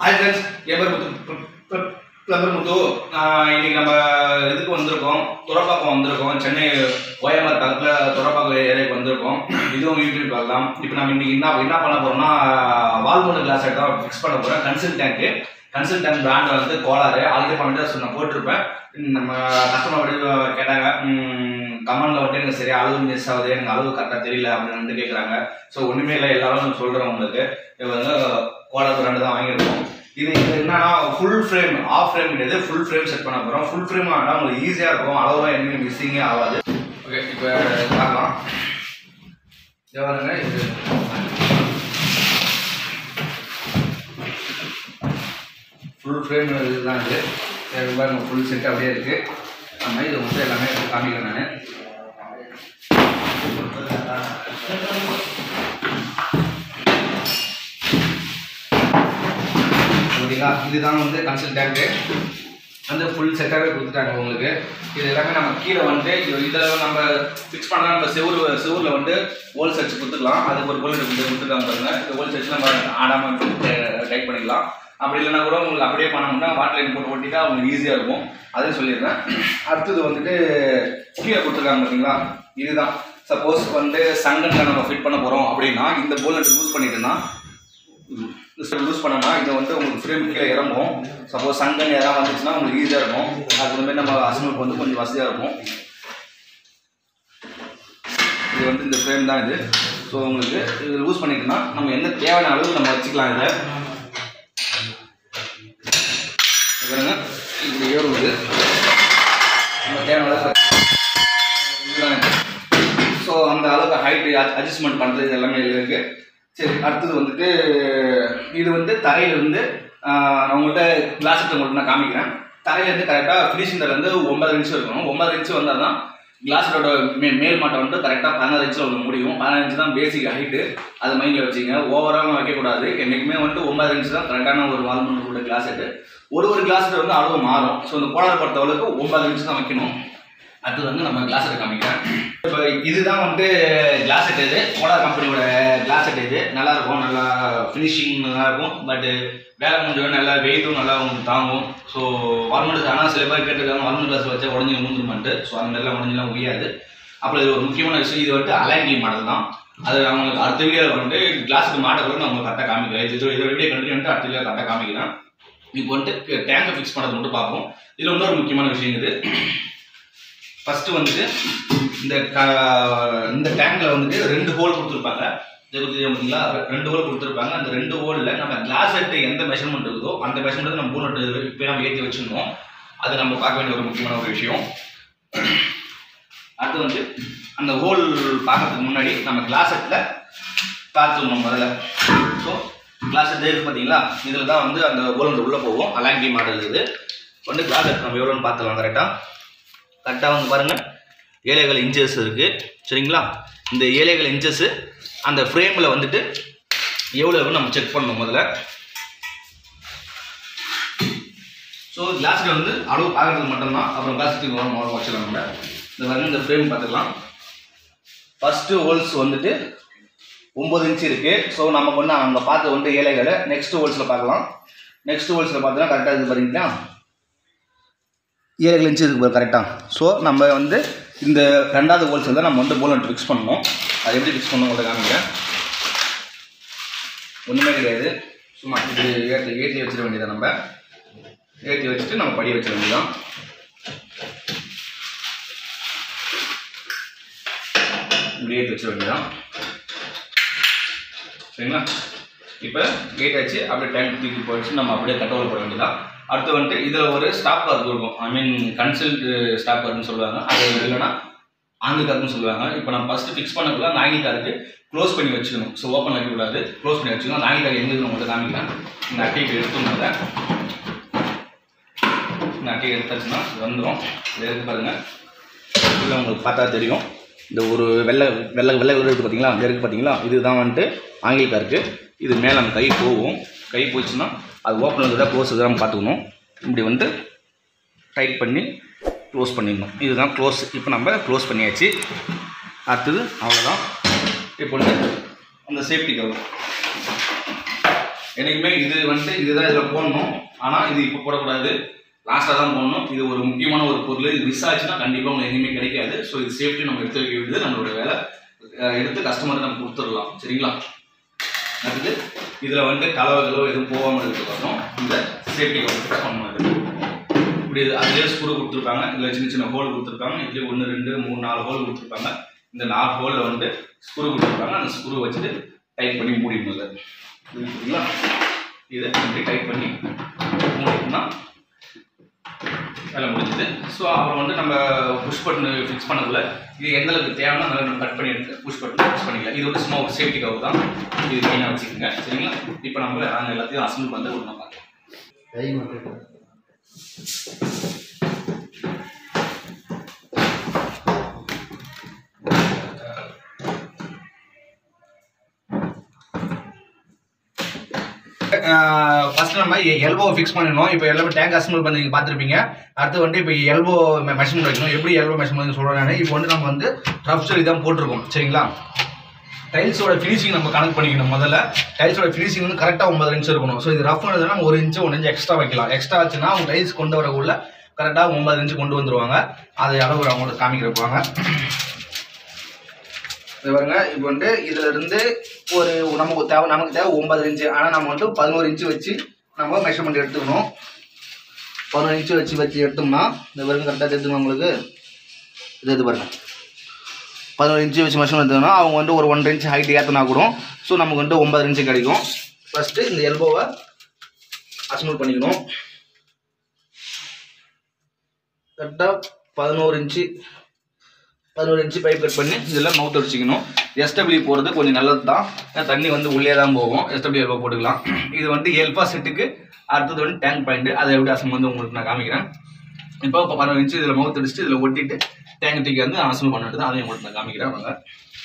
hi friends என் பேர் முத்து plumber முத்து நான் இன்னைக்கு நம்ம இதுக்கு வந்திருக்கோம் துறப்பாக்கம் வந்திருக்கோம் சென்னை ஓஎம்ஆர் பக்கத்தில் துறப்பாக்கம் ஏரியாவுக்கு வந்திருக்கோம் இதுவும் யூடியூப் பார்க்கலாம் இப்போ நம்ம இன்னைக்கு என்ன என்ன பண்ண போறோம்னா வால்மோடு கிளாஸ் தான் ஃபிக்ஸ் பண்ண போகிறோம் concealed tank concealed tank brand வந்து கோலாறு ஆல்ரெடி பண்ணிட்டு நான் போட்டிருப்பேன் ம், நம்ம கஸ்டமர் வந்து கேட்டாங்க கமெண்ட்ல வந்து எனக்கு சரியா அளவு மிஸ் ஆகுது எனக்கு அளவு கரெக்டாக தெரியல அப்படின்னு வந்து கேட்குறாங்க ஸோ ஒன்றுமே இல்லை எல்லாரும் சொல்கிறேன் உங்களுக்கு இது வந்து கோலார் பிராண்டு தான் வாங்கியிருக்கோம் இது இது என்னன்னா ஃபுல் ஃப்ரேம் ஆஃப் ஃப்ரேம் கிடையாது ஃபுல் ஃப்ரேம் செட் பண்ண போகிறோம் ஃபுல் ஃப்ரேம் ஆனால் உங்களுக்கு ஈஸியாக இருக்கும் அளவுலாம் எங்கேயும் மிஸ்ஸிங்கே ஆகாது ஓகே இப்போ பார்க்கலாம் இது பாருங்க இது ஃபுல் ஃப்ரேம் இதுதான் இது இது பாருங்க ஃபுல் செட் அப்படியே இருக்கு நம்ம இது வந்து எல்லாமே காமிக்கிறேன் நான் ஓகேங்களா இதுதான் வந்து கன்சல் டேங்க்கு வந்து ஃபுல் செட்டாகவே கொடுத்துட்டாங்க உங்களுக்கு இது எல்லாமே நம்ம கீழே வந்து இதில் நம்ம ஃபிக்ஸ் பண்ணலாம் நம்ம செவுரு செவுரில் வந்து ஹோல் சர்ச் கொடுத்துக்கலாம் அதுக்கு ஒரு ஹோல் கொடுத்துருக்காங்க பாருங்க இந்த ஹோல் சர்ச் நம்ம ஆடாமல் டைப் பண்ணிக்கலாம் அப்படி இல்லைன்னா கூட உங்களுக்கு அப்படியே பண்ணோம்னா வாட்டர் லைன் போட்டு ஓட்டிட்டா உங்களுக்கு ஈஸியாக இருக்கும் அதையும் சொல்லிடுறேன் அடுத்தது வந்துட்டு கீழே கொடுத்துருக்காங்க பார்த்தீங்களா இதுதான் சப்போஸ் வந்து சங்கனில் நம்ம ஃபிட் பண்ண போகிறோம் அப்படின்னா இந்த போல்ட் யூஸ் பண்ணிட்டோம்னா லூஸ் பண்ணோம்னா இது வந்து உங்களுக்கு ஃப்ரேம் கீழே இறங்கும் சப்போஸ் சங்கன் எதாவது வந்துச்சுன்னா உங்களுக்கு ஈஸியாக இருக்கும் அது மாதிரி நம்ம அசனுக்கு வந்து கொஞ்சம் வசதியாக இருக்கும் இது வந்து இந்த ஃப்ரேம் தான் இது ஸோ உங்களுக்கு இது லூஸ் பண்ணிட்டோம்னா நம்ம என்ன தேவையான அளவு நம்ம வச்சுக்கலாம் இதை இது பாருங்க இப்படி ஏறும் இது நம்ம தேவையான அளவு ஸோ அந்த அளவுக்கு ஹைட் அட்ஜஸ்ட்மெண்ட் பண்ணுறது இது எல்லாமே இதுல இருக்கு சரி அடுத்தது வந்துட்டு இது வந்து தரையிலிருந்து ஆஹ், நான் உங்கள்கிட்ட கிளாஸ் உங்கள்கிட்ட நான் காமிக்கிறேன் தரையிலேருந்து கரெக்டாக ஃபினிஷிங் தர வந்து ஒன்பது இன்ச்சு இருக்கணும் ஒன்பது இன்ச்சு வந்தால் தான் கிளாஸோட மே மேல் மாட்டை வந்து கரெக்டாக பதினாறு இன்ச்சில் வந்து முடியும் பதினாறு இன்ச்சு தான் பேசிக் ஹைட்டு அது மைண்டில் வச்சுங்க ஓவராக வைக்கக்கூடாது என்றைக்குமே வந்துட்டு ஒன்பது இன்ச்சு தான் கரெக்டான ஒரு வால் பண்ணக்கூடிய கிளாஸ் செட்டு ஒரு ஒரு கிளாஸ் வந்து அளவு மாறும் ஸோ இந்த கோளாறு பொறுத்தவரைக்கும் ஒன்பது இன்ச்சு தான் வைக்கணும் அடுத்து வந்து நம்ம கிளாஸ் செட் காமிக்கிறேன் இப்போ இதுதான் வந்து கிளாஸ் செட் இது கோலார் கம்பெனியோட கிளாஸ் செட் இது நல்லா இருக்கும் நல்லா ஃபினிஷிங் நல்லா இருக்கும் பட் வேலை முடிஞ்சவங்க நல்லா வெயிட்டும் நல்லா உங்களுக்கு தாங்கும் ஸோ வால்மெண்ட் ஆனால் சில பேர் கேட்டிருக்காங்க வால்மெண்ட் கிளாஸ் வச்சா உடஞ்சி விழுந்துருமான்ட்டு ஸோ அந்த மாதிரிலாம் உடஞ்செல்லாம் முடியாது அப்புறம் இது ஒரு முக்கியமான விஷயம் இது வந்து அலாங்கி மாடல் தான் அது அவங்களுக்கு அடுத்த வீடியோவில் வந்துட்டு கிளாஸுக்கு மாடல் கூட நான் உங்களுக்கு கரெக்டாக காமிக்கிறேன் இது இதோட வீடியோ கண்டினியூ வந்துட்டு அடுத்த வீடியோ கரெக்டாக காமிக்கிறேன் இப்போ வந்துட்டு டேங்கை ஃபிக்ஸ் பண்ணுறது மட்டும் பார்ப்போம் இதில் இன்னொரு முக்கியமான விஷயம் இது ஃபர்ஸ்ட் வந்துட்டு இந்த க- இந்த டேங்க்ல வந்துட்டு ரெண்டு ஹோல் கொடுத்துருப்பாங்க இதை கொடுத்து பார்த்தீங்களா ரெண்டு ஹோல் கொடுத்துருப்பாங்க அந்த ரெண்டு ஹோலில் நம்ம கிளாஸ் செட்டு எந்த மெஷர்மெண்ட் இருக்குதோ அந்த மெஷர்மெண்ட் நம்ம பூனட் இப்போ நம்ம ஏற்றி வச்சிருந்தோம் அது நம்ம பார்க்க வேண்டிய ஒரு முக்கியமான ஒரு விஷயம் அடுத்து வந்து அந்த ஹோல் பார்க்கறதுக்கு முன்னாடி நம்ம கிளாஸ் செட்டில் பார்த்துக்கணும் முதல்ல ஸோ கிளாஸ் செட் இருக்கு பார்த்தீங்களா இதில் தான் வந்து அந்த ஹோல் உள்ளே போகும் அலாங்கி மாடல் இது வந்து கிளாஸ் செட் நம்ம எவ்வளோன்னு பார்த்துக்கலாம் கரெக்டாக கரெக்டாக வந்து பாருங்கள் ஏழைகள் இன்ச்சஸ் இருக்குது சரிங்களா இந்த ஏழைகள் இன்ச்சஸ் அந்த ஃப்ரேமில் வந்துட்டு எவ்வளோ இருக்குன்னு நம்ம செக் பண்ணணும் முதல்ல ஸோ கிளாஸில் வந்து அளவு பார்க்கறதுக்கு மட்டும்தான் அப்புறம் கிளாஸுக்கு வரும் வச்சிடலாம் நம்ம இந்த பாருங்க இந்த ஃப்ரேம் பார்த்துக்கலாம் ஃபஸ்ட்டு ஹோல்ஸ் வந்துட்டு ஒம்பது இன்ச்சு இருக்குது ஸோ நமக்கு வந்து அங்கே பார்த்து வந்து ஏழைகளை நெக்ஸ்ட் ஹோல்ஸில் பார்க்கலாம் நெக்ஸ்ட் ஹோல்ஸில் பார்த்தோன்னா கரெக்டாக இது பாருங்களா ஏழு இன்ச்சு இருக்கு கரெக்டாக ஸோ நம்ம வந்து இந்த ரெண்டாவது ஹோல்ஸ் தான் நம்ம வந்து போலண்ட் ஃபிக்ஸ் பண்ணணும் அது எப்படி ஃபிக்ஸ் பண்ணணும் உங்கள்ட்ட காமிக்கிறேன் ஒன்றுமே கிடையாது சும்மா இது ஏற்றி ஏற்றி வச்சிட வேண்டியதான் நம்ம ஏற்றி வச்சுட்டு நம்ம படி வச்சிட வேண்டியதான் இப்படி ஏற்றி வச்சிட வேண்டியதான் சரிங்களா இப்போ கேட் ஆச்சு அப்படியே டேங்க் தூக்கி போயிடுச்சு நம்ம அப்படியே கட்டோவில் போட வேண்டியதான் அடுத்து வந்துட்டு இதில் ஒரு ஸ்டாப் கார்டு இருக்கும் ஐ மீன் கன்சல்ட் ஸ்டாப் கார்டுன்னு சொல்லுவாங்க அது இல்லைன்னா ஆங்கில கார்டுன்னு சொல்லுவாங்க இப்போ நம்ம ஃபஸ்ட்டு ஃபிக்ஸ் பண்ணக்குள்ள அந்த ஆங்கில கார்டுக்கு க்ளோஸ் பண்ணி வச்சுக்கணும் ஸோ ஓப்பன் வைக்கக்கூடாது க்ளோஸ் பண்ணி வச்சுக்கணும் அந்த ஆங்கில கார்டு எங்கே இருக்கு உங்கள்கிட்ட காமிக்கிறேன் இந்த அட்டையை எடுத்துனால இந்த அட்டையை எடுத்தாச்சுன்னா இது வந்துடும் இதை எடுத்து பாருங்கள் இதில் உங்களுக்கு பார்த்தா தெரியும் இந்த ஒரு வெள்ளை வெள்ளை வெள்ளை கலர் இருக்குது பார்த்தீங்களா இந்த இருக்குது பார்த்தீங்களா இதுதான் வந்துட்டு ஆங்கில காருக்கு இது மேலே அந்த கை போகும் கை போச்சுன்னா அது ஓப்பன் இருக்குதா க்ளோஸ் இருக்குதா நம்ம பார்த்துக்கணும் இப்படி வந்து டைட் பண்ணி க்ளோஸ் பண்ணிடணும் இதுதான் க்ளோஸ் இப்போ நம்ம க்ளோஸ் பண்ணியாச்சு அடுத்தது அவ்வளோதான் இப்போ வந்து அந்த சேஃப்டி கவர் என்னைக்குமே இது வந்து இதுதான் இதில் போடணும் ஆனால் இது இப்போ போடக்கூடாது லாஸ்ட்டாக தான் போடணும் இது ஒரு முக்கியமான ஒரு பொருள் இது மிஸ் ஆச்சுன்னா கண்டிப்பாக உங்களுக்கு எங்கேயுமே கிடைக்காது ஸோ இது சேஃப்டி நம்ம எடுத்து வைக்க வேண்டியது நம்மளோட வேலை அஹ் எடுத்து கஸ்டமருக்கு நம்ம கொடுத்துடலாம் சரிங்களா அடுத்து இதில் வந்து கலவை கலவை எதுவும் போகாமல் இருக்கிறதுக்கோசரம் இந்த சேஃப்டி கவர் ஃபிக்ஸ் பண்ணணும் இப்படி அதுலேயே ஸ்க்ரூ கொடுத்துருக்காங்க இதில் சின்ன சின்ன ஹோல் கொடுத்துருக்காங்க இதுலேயே ஒன்று ரெண்டு மூணு நாலு ஹோல் கொடுத்துருக்காங்க இந்த நாலு ஹோலில் வந்து ஸ்க்ரூ கொடுத்துருக்காங்க அந்த ஸ்க்ரூ வச்சுட்டு டைட் பண்ணி மூடிடணும் இதை இது சரிங்களா இதை இப்படி டைட் பண்ணி மூடிட்டோம்னா வேலை முடிஞ்சுது ஸோ அப்புறம் வந்து நம்ம புஷ் பட்டன் ஃபிக்ஸ் பண்ணக்குள்ள இது எந்த அளவுக்கு தேவைன்னா நல்லா நம்ம கட் பண்ணி எடுத்து புஷ் பட்டன் ஃபிக்ஸ் பண்ணிக்கலாம் இது வந்து சும்மா ஒரு சேஃப்டி கவர் தான் இது மெயினாக வச்சுக்கோங்க சரிங்களா இப்போ நம்ம நாங்கள் எல்லாத்தையும் அசம்பிள் பண்ணி ஒன்று பார்க்கலாம் கை மட்டும் ஃபர்ஸ்ட் நம்ம எல்போ ஃபிக்ஸ் பண்ணணும் இப்போ எல்லாமே டேங்க் அசம்பிள் பண்ணி நீங்கள் பார்த்துருப்பீங்க அடுத்து வந்து இப்போ எல்போ மெஷர்மெண்ட் வைக்கணும் எப்படி எல்போ மெஷர்மெண்ட் சொல்கிறேன் நான் இப்போ வந்து நம்ம வந்து ரஃப் சொல்லி தான் போட்டிருக்கோம் சரிங்களா டைல்ஸோட ஃபினிஷிங் நம்ம கணக்கு பண்ணிக்கணும் முதல்ல டைல்ஸோட ஃபினிஷிங் வந்து கரெக்டாக ஒன்பது இன்ச் இருக்கணும் ஸோ இது ரஃப் நம்ம ஒரு இன்ச்சு ஒன்று இன்ச்சு எக்ஸ்ட்ரா வைக்கலாம் எக்ஸ்ட்ரா ஆச்சுன்னா அவங்க டைல்ஸ் கொண்டு வரக்குள்ள கரெக்டாக ஒன்பது இன்ச்சு கொண்டு வந்துருவாங்க அது அளவு அவங்களுக்கு காமிக்கிறப்பாங்க இது பாருங்க இப்போ வந்து இதுல இருந்து ஒரு நமக்கு தேவை நமக்கு தேவை ஒன்பது இன்ச்சு ஆனால் நம்ம வந்து பதினோரு இன்ச்சு வச்சு நம்ம மெஷர்மெண்ட் எடுத்துக்கணும் பதினோரு இன்ச்சு வச்சு வச்சு எடுத்தோம்னா இந்த பாருங்க கரெக்டாக தெரிஞ்சுமா உங்களுக்கு இது இது பாருங்க பதினோரு இன்ச்சு வச்சு மெஷர்மெண்ட் எடுத்தோம்னா அவங்க வந்து ஒரு ஒன்றரை இன்ச்சு ஹைட் ஏற்றினா கூட ஸோ நமக்கு வந்து ஒன்பது இன்ச்சு கிடைக்கும் ஃபஸ்ட்டு இந்த எல்போவை அசம்பிள் பண்ணிக்கணும் கரெக்டாக பதினோரு இன்ச்சு பதினோரு இன்ச்சு பைப் கட் பண்ணி இதில் மவுத் அடிச்சிக்கணும் எஸ்டபிள்யூ போகிறது கொஞ்சம் நல்லது தான் ஏன்னா தண்ணி வந்து உள்ளே தான் போகும் எஸ்டபிள்யூ எல்போ போட்டுக்கலாம் இது வந்து எல்பா செட்டுக்கு அடுத்தது வந்து டேங்க் பாயிண்ட் அதை எப்படி அசம் வந்து உங்களுக்கு நான் காமிக்கிறேன் இப்போ இப்போ பதினோரு இன்ச்சு இதில் மவுத் அடிச்சுட்டு இதில் ஒட்டிட்டு டேங்க் தூக்கி வந்து அசம்பிள் பண்ணிட்டு தான் அதையும் உங்களுக்கு நான் காமிக்கிறேன் வாங்க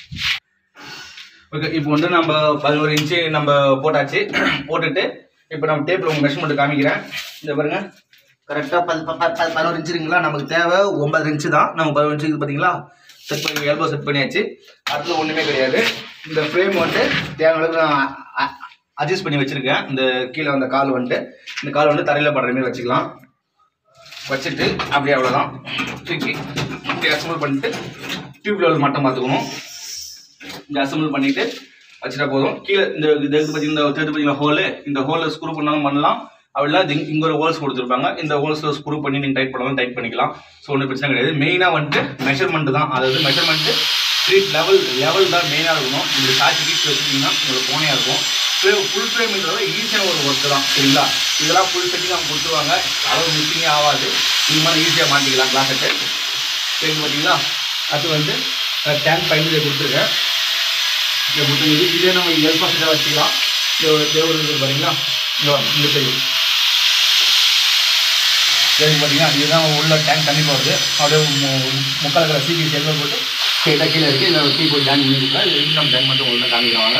ஓகே இப்போ வந்து நம்ம பதினோரு இன்ச்சு நம்ம போட்டாச்சு போட்டுட்டு இப்போ நம்ம டேப்பில் உங்கள் மெஷர்மெண்ட் காமிக்கிறேன் இந்த பாருங்க கரெக்டாக பது ப- ப- ப- பதினோரு இன்ச்சு இருக்குங்களா நமக்கு தேவை ஒன்பது இன்ச்சு தான் நம்ம பதினோரு இன்ச்சு இது பார்த்தீங்களா செட் பண்ணி எல்போ செட் பண்ணியாச்சு அடுத்து ஒன்றுமே கிடையாது இந்த ஃப்ரேம் வந்து தேவையான அளவுக்கு நான் அட்ஜஸ்ட் பண்ணி வச்சுருக்கேன் இந்த கீழே வந்த கால் வந்துட்டு இந்த கால் வந்து தரையில் படுற மாதிரி வச்சுக்கலாம் வச்சுட்டு அப்படியே அவ்வளோதான் தூக்கி இப்படி அசம்பிள் பண்ணிட்டு டியூப் லெவல் மட்டும் பார்த்துக்கணும் இந்த அசம்பிள் பண்ணிட்டு வச்சுட்டா போதும் கீழே இந்த இது இருக்கு பார்த்தீங்கன்னா இந்த தேர்த்து பார்த்தீங்கன்னா ஹோலு இந்த ஹோலில் ஸ்க்ரூ பண்ணாலும் பண்ணலாம் அப்படிலாம் இது இங்க ஒரு ஹோல்ஸ் கொடுத்துருப்பாங்க இந்த ஹோல்ஸில் ஸ்க்ரூ பண்ணி நீங்கள் டைட் பண்ணாலும் டைட் பண்ணிக்கலாம் ஸோ ஒன்றும் பிரச்சனை கிடையாது மெயினாக வந்துட்டு மெஷர்மெண்ட் தான் அதாவது மெஷர்மெண்ட்டு ஸ்ட்ரீட் லெவல் லெவல் தான் மெயினாக இருக்கணும் இந்த சாட்சி கீட் வச்சுட்டிங்கன்னா உங்களுக்கு போனையாக இருக்கும் ஃப்ரேம் ஃபுல் ஃப்ரேம்ன்றது ஈஸியான ஒரு ஒர்க்கு தான் சரிங்களா இதெல்லாம் ஃபுல் செட்டிங் அவங்க கொடுத்துருவாங்க அளவு மிஸ்ஸிங்கே ஆகாது இந்த மாதிரி ஈஸியாக மாட்டிக்கலாம் கிளாஸ் செட்டு சரி பார்த்தீங்களா அது வந்து டேங்க் பைன் இதை கொடுத்துருக்கேன் இதை கொடுத்துருக்கு இதே நம்ம எல் பர்சன்டாக வச்சுக்கலாம் இந்த ஒரு தேவை இருக்குது பாத்தீங்களா இங்கே வாங்க, இந்த சைடு சரி பார்த்தீங்கன்னா இதுதான் உள்ள டேங்க் தண்ணி போகுது அப்படியே மு- முக்கால் கலர் சிபி செல்வம் போட்டு ஸ்ட்ரெயிட்டாக கீழே இருக்குது இதில் கீ போய் டேங்க் பண்ணிக்கலாம் இது இன்னும் டேங்க் மட்டும் உங்களுக்கு காமிக்கிறாங்க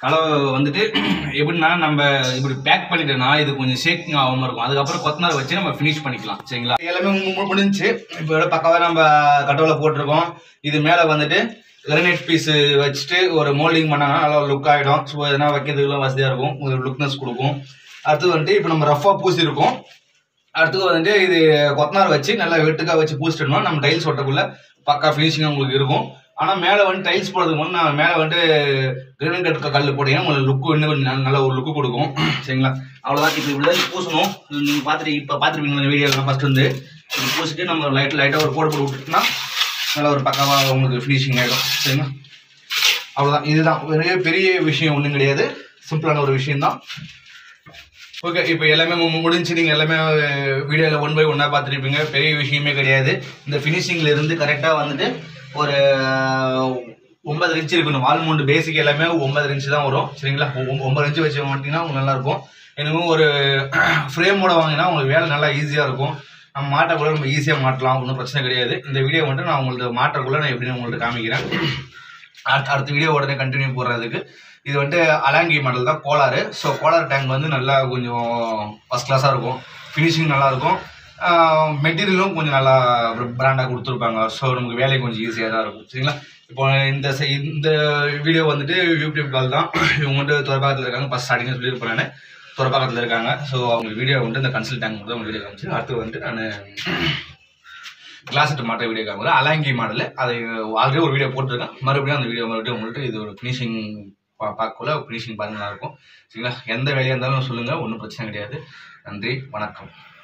கலவை வந்துட்டு எப்படின்னா நம்ம இப்படி பேக் பண்ணிட்டோம்னா இது கொஞ்சம் ஷேக்கிங் ஆகாம இருக்கும் அதுக்கப்புறம் கொத்தனார் வச்சு நம்ம ஃபினிஷ் பண்ணிக்கலாம் சரிங்களா எல்லாமே மு- மு- முடிஞ்சுச்சு இப்போ பக்கவாக நம்ம கட்டோவில் போட்டிருக்கோம் இது மேலே வந்துட்டு கிரனைட் பீஸ் வச்சுட்டு ஒரு மோல்டிங் பண்ணாங்கன்னா நல்லா லுக் ஆகிடும் ஸோ எதனா வைக்கிறதுக்குலாம் வசதியாக இருக்கும் ஒரு லுக்னஸ் கொடுக்கும் அடுத்து வந்துட்டு இப்போ நம்ம ரஃபாக பூசியிருக்கோம் அடுத்தது வந்துட்டு இது கொத்தனார் வச்சு நல்லா வெட்டுக்காக வச்சு பூசிட்டோம்னா நம்ம டைல்ஸ் ஒட்டக்குள்ள பக்கா ஃபினிஷிங் உங்களுக்கு இருக்கும் ஆனால் மேலே வந்து டைல்ஸ் போடுறதுக்கு முன்னாடி நான் மேலே வந்து கிரீன் கட் கல் போட்டீங்கன்னா உங்களுக்கு லுக்கு இன்னும் கொஞ்சம் நல்ல- நல்ல ஒரு லுக்கு கொடுக்கும் சரிங்களா அவ்வளோதான் இப்போ இப்படி தான் பூசணும் நீங்கள் பார்த்துட்டு இப்போ பார்த்துருப்பீங்க வீடியோலாம் ஃபஸ்ட் வந்து இப்படி பூசிட்டு நம்ம லைட் லைட்டாக ஒரு கோடு போட்டு விட்டுட்டோம்னா நல்ல ஒரு பக்காவாக உங்களுக்கு ஃபினிஷிங் ஆகிடும் சரிங்களா அவ்வளோதான் இதுதான் பெரிய பெரிய விஷயம் ஒன்றும் கிடையாது சிம்பிளான ஒரு விஷயம்தான் ஓகே இப்போ எல்லாமே மு- முடிஞ்சு நீங்கள் எல்லாமே வீடியோவில் ஒன் பை ஒன்னாக பார்த்துருப்பீங்க பெரிய விஷயமே கிடையாது இந்த ஃபினிஷிங்கில் இருந்து கரெக்டாக வந்துட்டு ஒரு ஒன்பது இன்ச்சு இருக்கணும் வால்மூண்டு பேசிக் எல்லாமே ஒன்பது இன்ச்சு தான் வரும் சரிங்களா ஒ- ஒன்பது இன்ச்சு வச்சு மாட்டிங்கன்னா உங்களுக்கு நல்லாயிருக்கும் இன்னமும் ஒரு ஃப்ரேமோட வாங்கினா உங்களுக்கு வேலை நல்லா ஈஸியாக இருக்கும் நம்ம மாட்டக்குள்ள நம்ம ஈஸியாக மாட்டலாம் ஒன்றும் பிரச்சனை கிடையாது இந்த வீடியோ வந்துட்டு நான் உங்களுக்கு மாட்டக்குள்ள நான் எப்படின்னு உங்கள்கிட்ட காமிக்கிறேன் அடுத்த அடுத்த வீடியோ உடனே கண்டினியூ போடுறதுக்கு இது வந்துட்டு அலாங்கி மாடல் தான் கோலாறு ஸோ கோலார் டேங்க் வந்து நல்லா கொஞ்சம் ஃபஸ்ட் கிளாஸாக இருக்கும் ஃபினிஷிங் நல்லாயிருக்கும் மெட்டீரியலும் கொஞ்சம் நல்லா பிராண்டாக கொடுத்துருப்பாங்க ஸோ நமக்கு வேலை கொஞ்சம் ஈஸியாக தான் இருக்கும் சரிங்களா இப்போ இந்த se- இந்த வீடியோ வந்துட்டு யூடியூப் கால் தான் இவங்க வந்துட்டு துறப்பாக்கத்தில் இருக்காங்க ஃபஸ்ட் ஸ்டார்டிங்கில் சொல்லியிருப்பேன் நான் துறப்பாக்கத்தில் இருக்காங்க ஸோ அவங்க வீடியோ வந்துட்டு இந்த கன்சல்ட் டேங்க் மட்டும் அவங்க வீடியோ காமிச்சு அடுத்து வந்துட்டு நான் கிளாஸ் மாட்ட வீடியோ காமிக்கிறேன் அலாங்கி மாடல் அதை ஆல்ரெடி ஒரு வீடியோ போட்டிருக்கேன் மறுபடியும் அந்த வீடியோ மறுபடியும் உங்கள்கிட்ட இது ஒரு ஃபினிஷிங் பா பார்க்கக்குள்ள ஃபினிஷிங் பாருங்க நல்லா இருக்கும் சரிங்களா எந்த வேலையாக இருந்தாலும் சொல்லுங்கள் ஒன்றும் பிரச்சனை கிடையாது நன்றி வணக்கம்